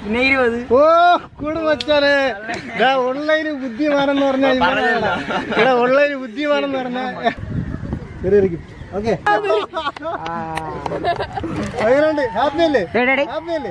പിന്നെ ഇരുപത് ഓ കുടുംബച്ചാല് ഓൺലൈന് ബുദ്ധിമാനെന്ന് പറഞ്ഞാൽ ഇവിടെ ഓൺലൈന് ബുദ്ധിമാനെന്ന് പറഞ്ഞാൽ ചെറിയൊരു ഗിഫ്റ്റ് ഓക്കെ എങ്ങനെയുണ്ട് ഹാപ്പി അല്ലേ ഹാപ്പി അല്ലേ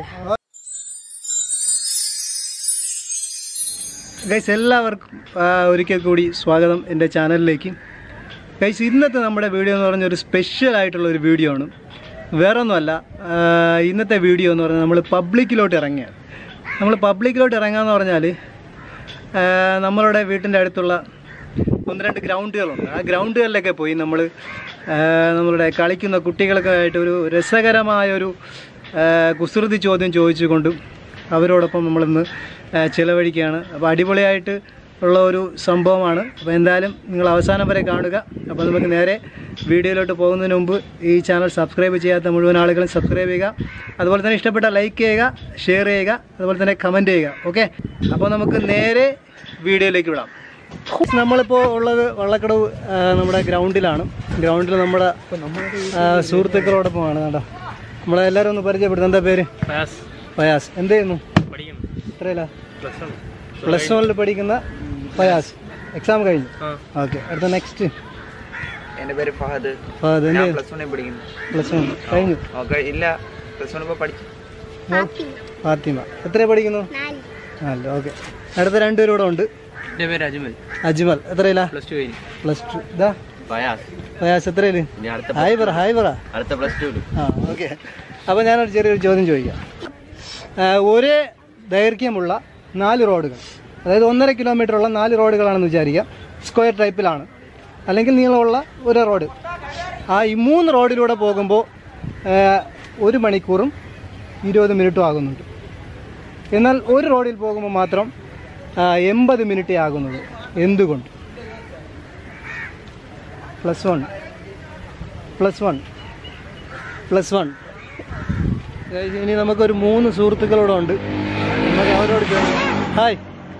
ഗൈസ് എല്ലാവർക്കും ആ, ഒരിക്കൽ കൂടി സ്വാഗതം എൻ്റെ ചാനലിലേക്ക് ഗൈസ് ഇന്നത്തെ നമ്മുടെ വീഡിയോ എന്ന് പറഞ്ഞ ഒരു സ്പെഷ്യൽ ആയിട്ടുള്ള ഒരു വീഡിയോ ആണ് വേറെ ഒന്നുമല്ല ആ, ഇന്നത്തെ വീഡിയോ എന്ന് പറഞ്ഞാൽ നമ്മൾ പബ്ലിക്കിലോട്ട് ഇറങ്ങിയാണ് നമ്മൾ പബ്ലിക്കിലോട്ട് ഇറങ്ങാന്ന് പറഞ്ഞാൽ ആ, നമ്മളുടെ വീട്ടിൻ്റെ അടുത്തുള്ള ഒന്ന് രണ്ട് ഗ്രൗണ്ടുകളുണ്ട് ആ ഗ്രൗണ്ടുകളിലൊക്കെ പോയി നമ്മൾ നമ്മളുടെ കളിക്കുന്ന കുട്ടികൾക്ക് ആയിട്ട് ഒരു രസകരമായ ഒരു ആ, കുസൃതി ചോദ്യം ചോദിച്ചുകൊണ്ടും അവരോടൊപ്പം നമ്മളിന്ന് ആ, ചിലവഴിക്കുകയാണ് അപ്പോൾ അടിപൊളിയായിട്ട് ഉള്ള ഒരു സംഭവമാണ് അപ്പോൾ എന്തായാലും നിങ്ങൾ അവസാനം വരെ കാണുക അപ്പോൾ നമുക്ക് നേരെ വീഡിയോയിലോട്ട് പോകുന്നതിന് മുമ്പ് ഈ ചാനൽ സബ്സ്ക്രൈബ് ചെയ്യാത്ത മുഴുവൻ ആളുകളും സബ്സ്ക്രൈബ് ചെയ്യുക അതുപോലെ തന്നെ ഇഷ്ടപ്പെട്ട ലൈക്ക് ചെയ്യുക ഷെയർ ചെയ്യുക അതുപോലെ തന്നെ കമൻറ്റ് ചെയ്യുക ഓക്കെ അപ്പോൾ നമുക്ക് നേരെ വീഡിയോയിലേക്ക് വിടാം നമ്മളിപ്പോൾ ഉള്ളത് വള്ളക്കടവ് ആ, നമ്മുടെ ഗ്രൗണ്ടിലാണ് ഗ്രൗണ്ടിൽ നമ്മുടെ ആ, സുഹൃത്തുക്കളോടൊപ്പമാണ് കേട്ടോ നമ്മളെ എല്ലാവരും ഒന്ന് പരിചയപ്പെടുത്തും എന്താ പേര് പയാസ് എന്ത് ചെയ്യുന്നു എത്രയില്ല പ്ലസ് വണ്ണിൽ പഠിക്കുന്ന പയാസ് എക്സാം കഴിഞ്ഞു ഓക്കെ അടുത്ത നെക്സ്റ്റ് എന്റെ പേര് ഫഹദ് ഫഹദ് എന്ത് പ്ലസ് വണ്ണിൽ പഠിക്കുന്നു പ്ലസ് വൺ കഴിഞ്ഞു ഓക്കെ ഇല്ല പ്ലസ് വൺ ഇപ്പൊ പഠിച്ചു ഫാത്തിമ എത്ര പഠിക്കുന്നു നാല് ഓക്കെ അടുത്ത രണ്ടുപേരും കൂടെ ഉണ്ട് എന്റെ പേര് അജ്മൽ അജ്മൽ എത്രയില്ല പ്ലസ് ടു കഴിഞ്ഞു പ്ലസ് ടു ഇതാ ഫയാസ് പയാസ് എത്രയില് ഇനി അടുത്ത ഹായ് പറ ഹായ് പറ അടുത്ത പ്ലസ് ടു ആ ഓക്കെ അപ്പോൾ ഞാനൊരു ചെറിയൊരു ചോദ്യം ചോദിക്കാം ആ, ഒരേ ദൈർഘ്യമുള്ള നാല് റോഡുകൾ അതായത് ഒന്നര കിലോമീറ്റർ ഉള്ള നാല് റോഡുകളാണെന്ന് വിചാരിക്കാം സ്ക്വയർ ടൈപ്പിലാണ് അല്ലെങ്കിൽ നീളമുള്ള ഒരു റോഡ് ആ ഈ മൂന്ന് റോഡിലൂടെ പോകുമ്പോൾ ആ, ഒരു മണിക്കൂറും ഇരുപത് മിനിറ്റും ആകുന്നുണ്ട് എന്നാൽ ഒരു റോഡിൽ പോകുമ്പോൾ മാത്രം ആ, എൺപത് മിനിറ്റേ ആകുന്നുള്ളൂ എന്തുകൊണ്ട് plus one plus one plus one ഇനി നമുക്കൊരു മൂന്ന് സുഹൃത്തുക്കളോടെ ഉണ്ട് നമുക്ക് അവരോട് ചോദിക്കാം ഹായ്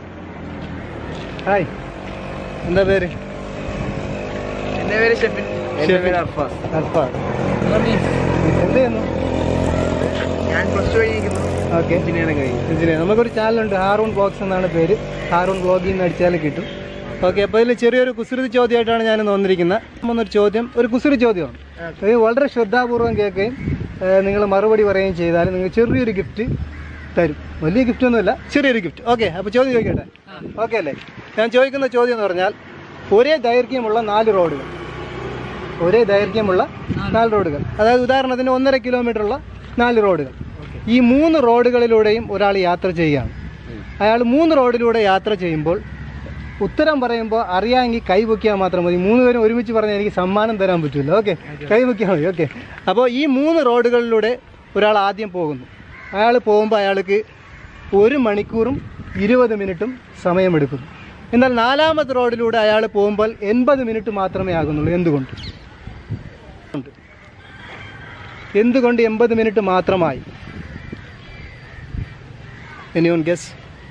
ഹായ് എന്താ പേര് എന്റെ പേര് ഷെഫിൻ എന്റെ പേര് അർഫാസ് അർഫാദ് എന്ത് ചെയ്യുന്നു ഞാൻ പ്ലസ് ടു കഴിഞ്ഞിരിക്കുന്നു ഓക്കെ എഞ്ചിനീയറിംഗ് കഴിഞ്ഞു എഞ്ചിനീയർ നമുക്കൊരു ചാനലുണ്ട് ഹാറൂൺ ബ്ലോഗ്സ് എന്നാണ് പേര് ഹാറൂൺ ബ്ലോഗിൽ നിന്ന് അടിച്ചാൽ കിട്ടും ഓക്കെ അപ്പോൾ ഇതിൽ ചെറിയൊരു കുസൃതി ചോദ്യമായിട്ടാണ് ഞാൻ ഇന്ന് വന്നിരിക്കുന്നത് ഒന്നൊരു ചോദ്യം ഒരു കുസൃതി ചോദ്യമാണ് ഇത് വളരെ ശ്രദ്ധാപൂർവം കേൾക്കുകയും നിങ്ങൾ മറുപടി പറയുകയും ചെയ്താൽ നിങ്ങൾ ചെറിയൊരു ഗിഫ്റ്റ് തരും വലിയ ഗിഫ്റ്റ് ഒന്നുമില്ല ചെറിയൊരു ഗിഫ്റ്റ് ഓക്കെ അപ്പോൾ ചോദ്യം ചോദിക്കട്ടെ ഓക്കെ അല്ലേ ഞാൻ ചോദിക്കുന്ന ചോദ്യം എന്ന് പറഞ്ഞാൽ ഒരേ ദൈർഘ്യമുള്ള നാല് റോഡുകൾ ഒരേ ദൈർഘ്യമുള്ള നാല് റോഡുകൾ അതായത് ഉദാഹരണത്തിന് ഒന്നര കിലോമീറ്റർ ഉള്ള നാല് റോഡുകൾ ഈ മൂന്ന് റോഡുകളിലൂടെയും ഒരാൾ യാത്ര ചെയ്യുകയാണ് അയാൾ മൂന്ന് റോഡിലൂടെ യാത്ര ചെയ്യുമ്പോൾ ഉത്തരം പറയുമ്പോൾ അറിയാമെങ്കിൽ കൈ പൊക്കിയാൽ മാത്രം മതി മൂന്ന് പേരും ഒരുമിച്ച് പറഞ്ഞാൽ എനിക്ക് സമ്മാനം തരാൻ പറ്റില്ല ഓക്കെ കൈ പൊക്കിയാൽ മതി ഓക്കെ അപ്പോൾ ഈ മൂന്ന് റോഡുകളിലൂടെ ഒരാൾ ആദ്യം പോകുന്നു അയാൾ പോകുമ്പോൾ അയാൾക്ക് ഒരു മണിക്കൂറും ഇരുപത് മിനിറ്റും സമയമെടുക്കുന്നു എന്നാൽ നാലാമത്തെ റോഡിലൂടെ അയാൾ പോകുമ്പോൾ എൺപത് മിനിറ്റ് മാത്രമേ ആകുന്നുള്ളൂ എന്തുകൊണ്ട് എന്തുകൊണ്ട് എൺപത് മിനിറ്റ് മാത്രമായി എനിയോൺ ഗസ്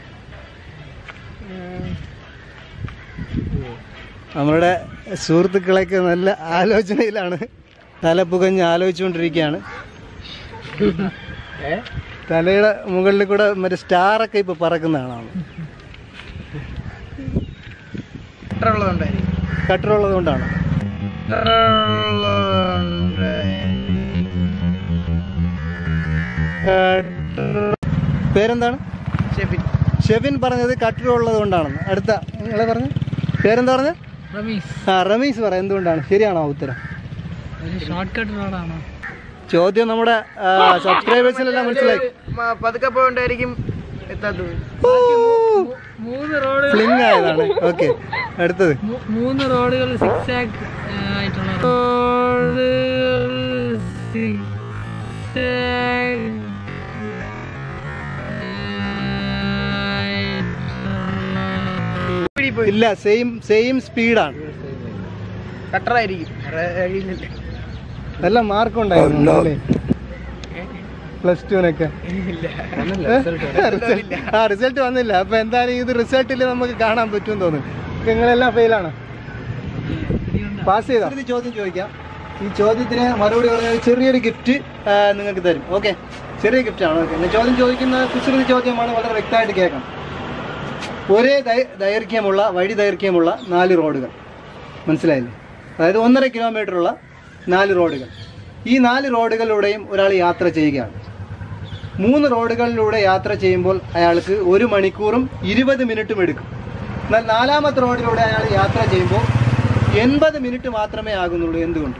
നമ്മളുടെ സുഹൃത്തുക്കളൊക്കെ നല്ല ആലോചനയിലാണ് തല പുകഞ്ഞ് ആലോചിച്ചുകൊണ്ടിരിക്കുകയാണ് തലയുടെ മുകളിൽ കൂടെ മറ്റേ സ്റ്റാറൊക്കെ ഇപ്പൊ പറക്കുന്നതാണ് കട്ടറുള്ളത് കൊണ്ടാണ് പേരെന്താണ് ഷെഫിൻ ഷെഫിൻ പറഞ്ഞത് കട്ടറുള്ളത് കൊണ്ടാണെന്ന് അടുത്ത നിങ്ങളെ പറഞ്ഞു പേരെന്താ പറഞ്ഞ റമീസ് ആ റമീസ് പറ എന്തുകൊണ്ടാണ് ശരിയാണോ ആ ഉത്തരം ഒരു ഷോർട്ട് കട്ട് റോഡാണോ ചോദ്യം നമ്മുടെ സബ്സ്ക്രൈബേഴ്സിനെല്ലാം മനസ്സിലായി പതുക്കെ പോയിട്ടായിരിക്കും എത്താത്തത് മൂന്ന് റോഡ് ഫ്ലിങ് ആയതാണ് ഓക്കെ അടുത്തത് മൂന്ന് റോഡുകൾ സിക്സ് ആക്ക് ആയിട്ടുള്ള ഇല്ല സെയിം സെയിം സ്പീഡാണ് കട്ടറായിരിക്കും നല്ല മാർക്ക് ഉണ്ടായിരുന്നു അല്ലേ പ്ലസ് ടുവിനൊക്കെ ആ റിസൾട്ട് വന്നില്ല അപ്പൊ എന്തായാലും ഇത് റിസൾട്ടിൽ നമുക്ക് കാണാൻ പറ്റും തോന്നുന്നു നിങ്ങളെല്ലാം ഫെയിലാണ് പാസ് ചെയ്തോ ഒരു ചോദ്യം ചോദിക്കാം ഈ ചോദ്യത്തിന് മറുപടി പറഞ്ഞാൽ ചെറിയൊരു ഗിഫ്റ്റ് നിങ്ങൾക്ക് തരും ഓക്കെ ചെറിയ ഗിഫ്റ്റാണ് ഓക്കെ ഞാൻ ചോദ്യം ചോദിക്കുന്ന കുസൃതി ചോദ്യമാണ് വളരെ വ്യക്തമായിട്ട് കേൾക്കണം ഒരേ ദൈ- ദൈർഘ്യമുള്ള വഴി ദൈർഘ്യമുള്ള നാല് റോഡുകൾ മനസ്സിലായില്ലേ അതായത് ഒന്നര കിലോമീറ്ററുള്ള നാല് റോഡുകൾ ഈ നാല് റോഡുകളിലൂടെയും ഒരാൾ യാത്ര ചെയ്യുകയാണ് മൂന്ന് റോഡുകളിലൂടെ യാത്ര ചെയ്യുമ്പോൾ അയാൾക്ക് ഒരു മണിക്കൂറും ഇരുപത് മിനിറ്റും എടുക്കും എന്നാൽ നാലാമത്തെ റോഡിലൂടെ അയാൾ യാത്ര ചെയ്യുമ്പോൾ എൺപത് മിനിറ്റ് മാത്രമേ ആകുന്നുള്ളൂ എന്തുകൊണ്ട്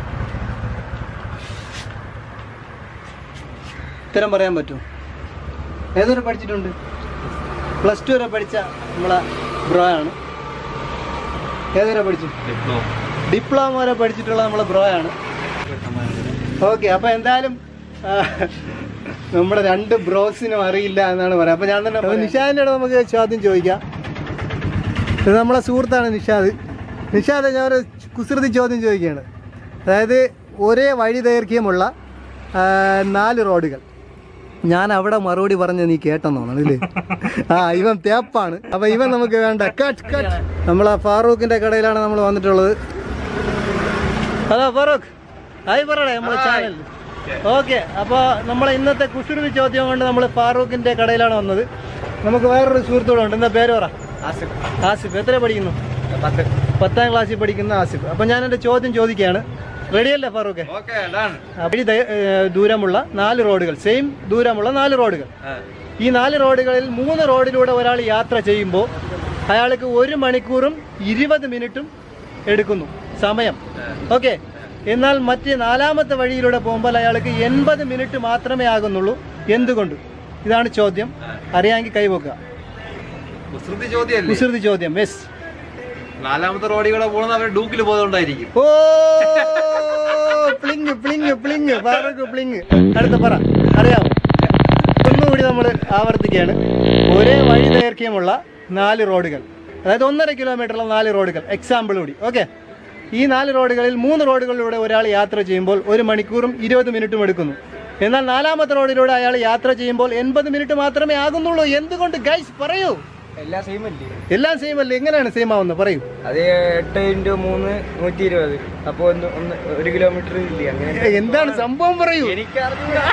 ഉത്തരം പറയാൻ പറ്റുമോ ഏതുവരെ പഠിച്ചിട്ടുണ്ട് പ്ലസ് ടു വരെ പഠിച്ച നമ്മളെ ബ്രോ ആണ് ഏതുവരെ പഠിച്ചു ഡിപ്ലോമ വരെ പഠിച്ചിട്ടുള്ള നമ്മളെ ബ്രോ ആണ് ഓക്കെ അപ്പൊ എന്തായാലും ആ, നമ്മുടെ രണ്ട് ബ്രോസിനും അറിയില്ല എന്നാണ് പറയാം അപ്പൊ ഞാൻ തന്നെ അപ്പൊ നിഷാദിന്റെ അടുത്ത് നമുക്ക് ചോദ്യം ചോദിക്കാം ഇത് നമ്മളെ സുഹൃത്താണ് നിഷാദ് നിഷാദ് ഞാൻ ഒരു കുസൃതി ചോദ്യം ചോദിക്കുകയാണ് അതായത് ഒരേ വഴി ദൈർഘ്യമുള്ള ആ, നാല് റോഡുകൾ ഞാൻ അവിടെ മറുപടി പറഞ്ഞ നീ കേട്ടെന്നോണം അല്ലേ ആ ഇവൻ തേപ്പാണ് അപ്പൊ ഇവൻ നമുക്ക് വേണ്ട കട്ട് കട്ട് നമ്മളെ ഫാറൂഖിന്റെ കടയിലാണ് നമ്മൾ വന്നിട്ടുള്ളത് ഹലോ ഫാറൂഖ് ഹായ് പറയണേ നമ്മളെ ചാനൽ ഓക്കെ അപ്പോൾ നമ്മളെ ഇന്നത്തെ കുസൃതി ചോദ്യം കൊണ്ട് നമ്മൾ ഫാറൂഖിന്റെ കടയിലാണ് വന്നത് നമുക്ക് വേറൊരു സുഹൃത്തോടെ ഉണ്ട് എന്താ പേര് പറ ആസിഫ് എത്ര പഠിക്കുന്നു പത്ത് പത്താം ക്ലാസ്സിൽ പഠിക്കുന്ന ആസിഫ് അപ്പം ഞാൻ എൻ്റെ ചോദ്യം ചോദിക്കുകയാണ് റെഡിയല്ലേ ഫാറൂഖ് ഓക്കെ ഡൺ വഴി ദയ- ഏർ ദൂരമുള്ള നാല് റോഡുകൾ സെയിം ദൂരമുള്ള നാല് റോഡുകൾ ഈ നാല് റോഡുകളിൽ മൂന്ന് റോഡിലൂടെ ഒരാൾ യാത്ര ചെയ്യുമ്പോൾ അയാൾക്ക് ഒരു മണിക്കൂറും ഇരുപത് മിനിറ്റും എടുക്കുന്നു സമയം ഓക്കെ എന്നാൽ മറ്റ് നാലാമത്തെ വഴിയിലൂടെ പോകുമ്പോൾ അയാൾക്ക് എൺപത് മിനിറ്റ് മാത്രമേ ആകുന്നുള്ളൂ എന്തുകൊണ്ട് ഇതാണ് ചോദ്യം അറിയാമെങ്കിൽ കൈവക്കുക കുസൃതി ചോദ്യമല്ലേ കുസൃതി ചോദ്യം യെസ് നാലാമത്തെ റോഡിൽ പോകുന്നത് അവർ ഡൂക്കിൽ പോയതുകൊണ്ടായിരിക്കും ഓ പ്ലിങ് പ്ലിങ് പ്ലിങ് ഫാറൂഖ് പ്ലിങ് അടുത്ത പറ അറിയാമോ ഒന്നുകൂടി നമ്മൾ ആവർത്തിക്കുകയാണ് ഒരേ വഴി ദൈർഘ്യമുള്ള നാല് റോഡുകൾ അതായത് ഒന്നര കിലോമീറ്ററുള്ള നാല് റോഡുകൾ എക്സാമ്പിൾ കൂടി ഓക്കെ ഈ നാല് റോഡുകളിൽ മൂന്ന് റോഡുകളിലൂടെ ഒരാൾ യാത്ര ചെയ്യുമ്പോൾ ഒരു മണിക്കൂറും ഇരുപത് മിനിറ്റും എടുക്കുന്നു എന്നാൽ നാലാമത്തെ റോഡിലൂടെ അയാൾ യാത്ര ചെയ്യുമ്പോൾ എൺപത് മിനിറ്റ് മാത്രമേ ആകുന്നുള്ളൂ എന്തുകൊണ്ട് ഗൈസ് പറയൂ എല്ലാം സെയിം അല്ലേ എല്ലാം സെയിം അല്ലേ എങ്ങനെയാണ് സെയിം ആവുന്നത് പറയൂ അത് എട്ട് ഇൻറ്റു മൂന്ന് നൂറ്റി ഇരുപത് അപ്പോൾ ഒന്ന് ഒന്ന് ഒരു കിലോമീറ്റർ ഇല്ലേ അങ്ങനെ എന്താണ് സംഭവം പറയൂ എനിക്കറിഞ്ഞൂടാ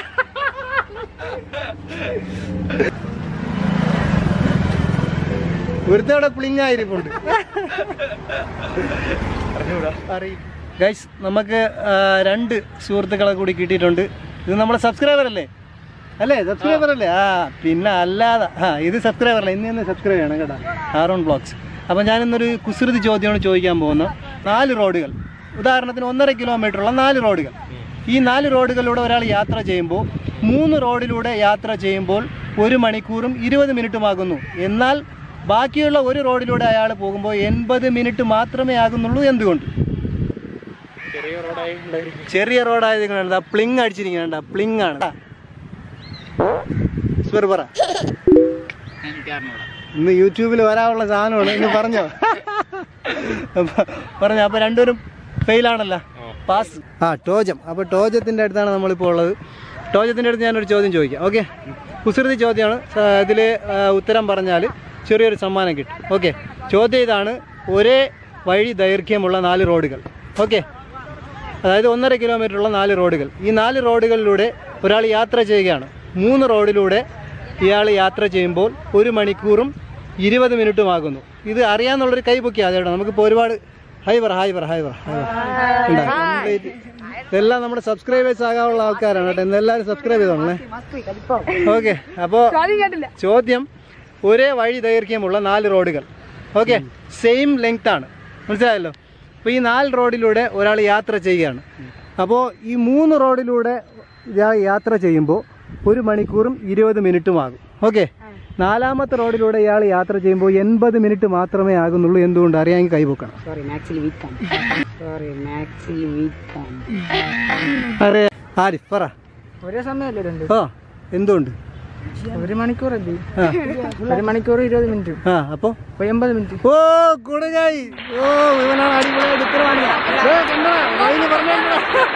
ഒരുത്തവിടെ പ്ലിങ് ആയിരിപ്പുണ്ട് ഗൈസ് നമുക്ക് ആ, രണ്ട് സുഹൃത്തുക്കളെ കൂടി കിട്ടിയിട്ടുണ്ട് ഇത് നമ്മുടെ സബ്സ്ക്രൈബർ അല്ലേ അല്ലേ സബ്സ്ക്രൈബർ അല്ലേ ആ പിന്നെ അല്ലാതെ ആ ഇത് സബ്സ്ക്രൈബർ അല്ലേ ഇന്ന് തന്നെ സബ്സ്ക്രൈബ് ചെയ്യണം കേട്ടോ ആറോൺ ബ്ലോഗ്സ് അപ്പം ഞാനിന്നൊരു കുസൃതി ചോദ്യമാണ് ചോദിക്കാൻ പോകുന്നത് നാല് റോഡുകൾ ഉദാഹരണത്തിന് ഒന്നര കിലോമീറ്ററുള്ള നാല് റോഡുകൾ ഈ നാല് റോഡുകളിലൂടെ ഒരാൾ യാത്ര ചെയ്യുമ്പോൾ മൂന്ന് റോഡിലൂടെ യാത്ര ചെയ്യുമ്പോൾ ഒരു മണിക്കൂറും ഇരുപത് മിനിറ്റുമാകുന്നു എന്നാൽ ബാക്കിയുള്ള ഒരു റോഡിലൂടെ അയാൾ പോകുമ്പോൾ എൺപത് മിനിറ്റ് മാത്രമേ ആകുന്നുള്ളൂ എന്തുകൊണ്ട് ചെറിയ റോഡായത് കണ്ട പ്ലിങ് അടിച്ചിരിക്കണ്ട പ്ലിങ് ആണ് സുവർ പറ ഇന്ന് യൂട്യൂബിൽ വരാനുള്ള സാധനമാണ് ഇന്ന് പറഞ്ഞോ അപ്പൊ പറഞ്ഞോ അപ്പൊ രണ്ടുപേരും ഫെയിലാണല്ലോ പാസ് ആ ടോജം അപ്പൊ ടോജത്തിന്റെ അടുത്താണ് നമ്മളിപ്പോൾ ഉള്ളത് ടോജത്തിന്റെ അടുത്ത് ഞാനൊരു ചോദ്യം ചോദിക്കാം ഓക്കെ കുസൃതി ചോദ്യമാണ് ഇതിൽ ഉത്തരം പറഞ്ഞാൽ ചെറിയൊരു സമ്മാനം കിട്ടും ഓക്കെ ചോദ്യം ഇതാണ് ഒരേ വഴി ദൈർഘ്യമുള്ള നാല് റോഡുകൾ ഓക്കെ അതായത് ഒന്നര കിലോമീറ്ററുള്ള നാല് റോഡുകൾ ഈ നാല് റോഡുകളിലൂടെ ഒരാൾ യാത്ര ചെയ്യുകയാണ് മൂന്ന് റോഡിലൂടെ ഇയാൾ യാത്ര ചെയ്യുമ്പോൾ ഒരു മണിക്കൂറും ഇരുപത് മിനിറ്റുമാകുന്നു ഇത് അറിയാന്നുള്ളൊരു കൈ പൊക്കിയാ അതേട്ടോ നമുക്കിപ്പോൾ ഒരുപാട് ഹൈ പറ ഹായ് പറ ഹായ് പറ ഹായ് പറ ഉണ്ടോ? complete. ഇതെല്ലാം നമ്മുടെ സബ്സ്ക്രൈബേഴ്സ് ആകാനുള്ള ആൾക്കാരാണ് കേട്ടോ ഇന്നെല്ലാവരും സബ്സ്ക്രൈബ് ചെയ്തോളേ ഓക്കെ അപ്പോൾ ചോദ്യം ഒരേ വഴി ദൈർഘ്യമുള്ള നാല് റോഡുകൾ ഓക്കെ സെയിം ലെങ്ത് ആണ് മനസ്സിലായല്ലോ അപ്പോൾ ഈ നാല് റോഡിലൂടെ ഒരാൾ യാത്ര ചെയ്യുകയാണ് അപ്പോൾ ഈ മൂന്ന് റോഡിലൂടെ ഇയാൾ യാത്ര ചെയ്യുമ്പോൾ ഒരു മണിക്കൂറും ഇരുപത് മിനിറ്റും ആകും ഓക്കെ നാലാമത്തെ റോഡിലൂടെ ഇയാൾ യാത്ര ചെയ്യുമ്പോൾ എൺപത് മിനിറ്റ് മാത്രമേ ആകുന്നുള്ളൂ എന്തുകൊണ്ട് അറിയാമെങ്കിൽ കൈപൊക്കണം സോറി മാത്സിൽ വീക്കാണ് സോറി മാത്സിൽ വീക്കാണ് അറിയാ ആരിഫ് പറ ഒരേ സമയമല്ലേ രണ്ട് ഓ എന്തുകൊണ്ട് ഒരു മണിക്കൂറല്ലേ ആ ഒരു മണിക്കൂർ ഇരുപത് മിനിറ്റ് ആ അപ്പോൾ അപ്പൊ എൺപത് മിനിറ്റ് ഓ കുടഞ്ഞായി ഓ ഇവനാണ് അടിപൊളിയായിട്ട് ഉത്തരവാണി ദേ, കണ്ടോ? വഴിന് പറഞ്ഞോണ്ടോ?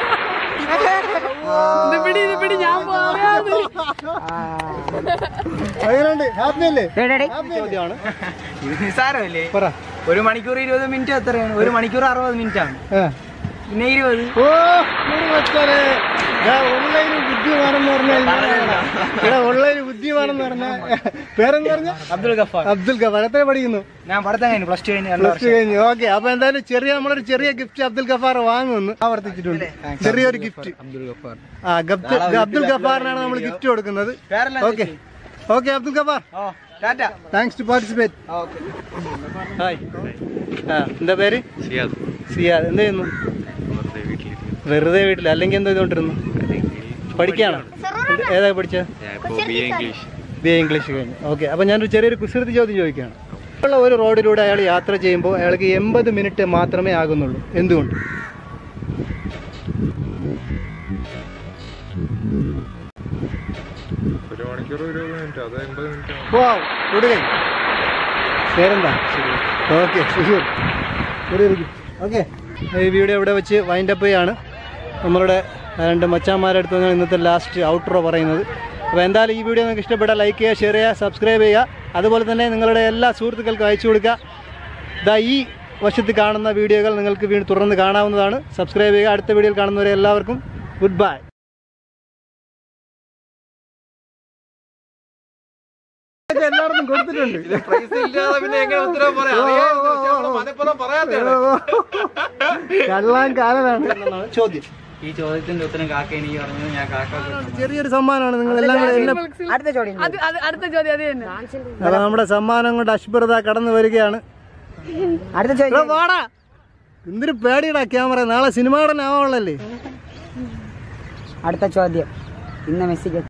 എങ്ങനെയുണ്ട്? happy അല്ലേ? Happy ചോദ്യമാണ്. ഇത് നിസ്സാരമല്ലേ പറ ഒരു മണിക്കൂർ ഇരുപത് മിനിറ്റ് എത്രയാണ് ഒരു മണിക്കൂർ അറുപത് മിനിറ്റ് ആണ് ആ. പിന്നെ ഇരുപത് ഓ കുടി വച്ചോനെ. ഓൺലൈൻ ബുദ്ധിമാണെന്ന് പറഞ്ഞാൽ ഇവിടെ ഓൺലൈൻ ബുദ്ധിമാണെന്ന് പറഞ്ഞാൽ പേരെന്ന് പറഞ്ഞ അബ്ദുൽ ഗഫാർ അബ്ദുൽ ഗഫാർ എത്ര പഠിക്കുന്നു ഞാൻ പഠിത്തം കഴിഞ്ഞു പ്ലസ് ടു കഴിഞ്ഞ് രണ്ട് പ്ലസ് ടു കഴിഞ്ഞു ഓക്കെ അപ്പൊ എന്തായാലും ചെറിയ നമ്മളൊരു ചെറിയ ഗിഫ്റ്റ് അബ്ദുൽ ഗഫാർ വാങ്ങുന്നു ആവർത്തിച്ചിട്ടുണ്ട് ചെറിയൊരു ഗിഫ്റ്റ് അബ്ദുൽ ഗഫാർ ആ ഗബ്ദ്- അബ്ദുൽ ഗഫാറിനാണ് നമ്മൾ ഗിഫ്റ്റ് കൊടുക്കുന്നത് ഓക്കെ ഓക്കെ അബ്ദുൽ ഗഫാർ ഓ ടാറ്റ thanks to participate okay hi ആ എന്താ പേര് സിയാദ് എന്ത് ചെയ്യുന്നു വെറുതെ വീട്ടിൽ അല്ലെങ്കിൽ എന്താ ചെയ്തോണ്ടിരുന്നു പഠിക്കാണോ എന്ത്- ഏതാ പഠിച്ചത് ബി എ ഇംഗ്ലീഷ് കഴിഞ്ഞു ഓക്കെ അപ്പോൾ ഞാനൊരു ചെറിയൊരു കുസൃതി ചോദ്യം ചോദിക്കുകയാണ് ഉള്ള ഒരു റോഡിലൂടെ അയാൾ യാത്ര ചെയ്യുമ്പോൾ അയാൾക്ക് എൺപത് മിനിറ്റ് മാത്രമേ ആകുന്നുള്ളൂ എന്തുകൊണ്ട് ഒരു മണിക്കൂർ ഇരുപത് മിനിറ്റ് അത് എൺപത് മിനിറ്റ് ഓ കൊടുകൈ പേരെന്താ ഓക്കെ ഓക്കെ ഈ വീഡിയോ ഇവിടെ വെച്ച് വൈൻഡപ്പ് ചെയ്യാണ് നമ്മളുടെ രണ്ട് മച്ചാന്മാരുടെ അടുത്ത് നിന്ന് ഇന്നത്തെ ലാസ്റ്റ് ഔട്ട്രോ പറയുന്നത് അപ്പോൾ എന്തായാലും ഈ വീഡിയോ നിങ്ങൾക്ക് ഇഷ്ടപ്പെട്ടാൽ ലൈക്ക് ചെയ്യുക ഷെയർ ചെയ്യുക സബ്സ്ക്രൈബ് ചെയ്യുക അതുപോലെ തന്നെ നിങ്ങളുടെ എല്ലാ സുഹൃത്തുക്കൾക്കും അയച്ചു കൊടുക്കുക ഇതാ ഈ വശത്ത് കാണുന്ന വീഡിയോകൾ നിങ്ങൾക്ക് വീണ്ടും തുടർന്ന് കാണാവുന്നതാണ് സബ്സ്ക്രൈബ് ചെയ്യുക അടുത്ത വീഡിയോയിൽ കാണുന്നവരെ എല്ലാവർക്കും ഗുഡ് ബൈ എല്ലാവർക്കും കൊടുത്തിട്ടുണ്ട് കള്ളാൻ കാലനാണ് എന്നാണ് ചോദ്യം ഈ ചോദ്യത്തിന്റെ ഉത്തരം കാക്ക എനിക്ക് പറഞ്ഞത് ഞാൻ കാക്ക ചെറിയൊരു സമ്മാനമാണ് നിങ്ങൾ എല്ലാം കൂടെ എല്ലാം അടുത്ത ചോദ്യം അത് അത് അടുത്ത ചോദ്യം അത് തന്നെ അപ്പൊ നമ്മുടെ സമ്മാനം കൊണ്ട് അശ്ബർദ കടന്നു വരികയാണ് അടുത്ത എടാ, ചോദ്യം വാടാ എന്തൊരു പേടിയടാ ക്യാമറ നാളെ സിനിമ ആവാനുള്ളല്ലേ അടുത്ത ചോദ്യം ഇന്ന് മെസ്സിക്ക്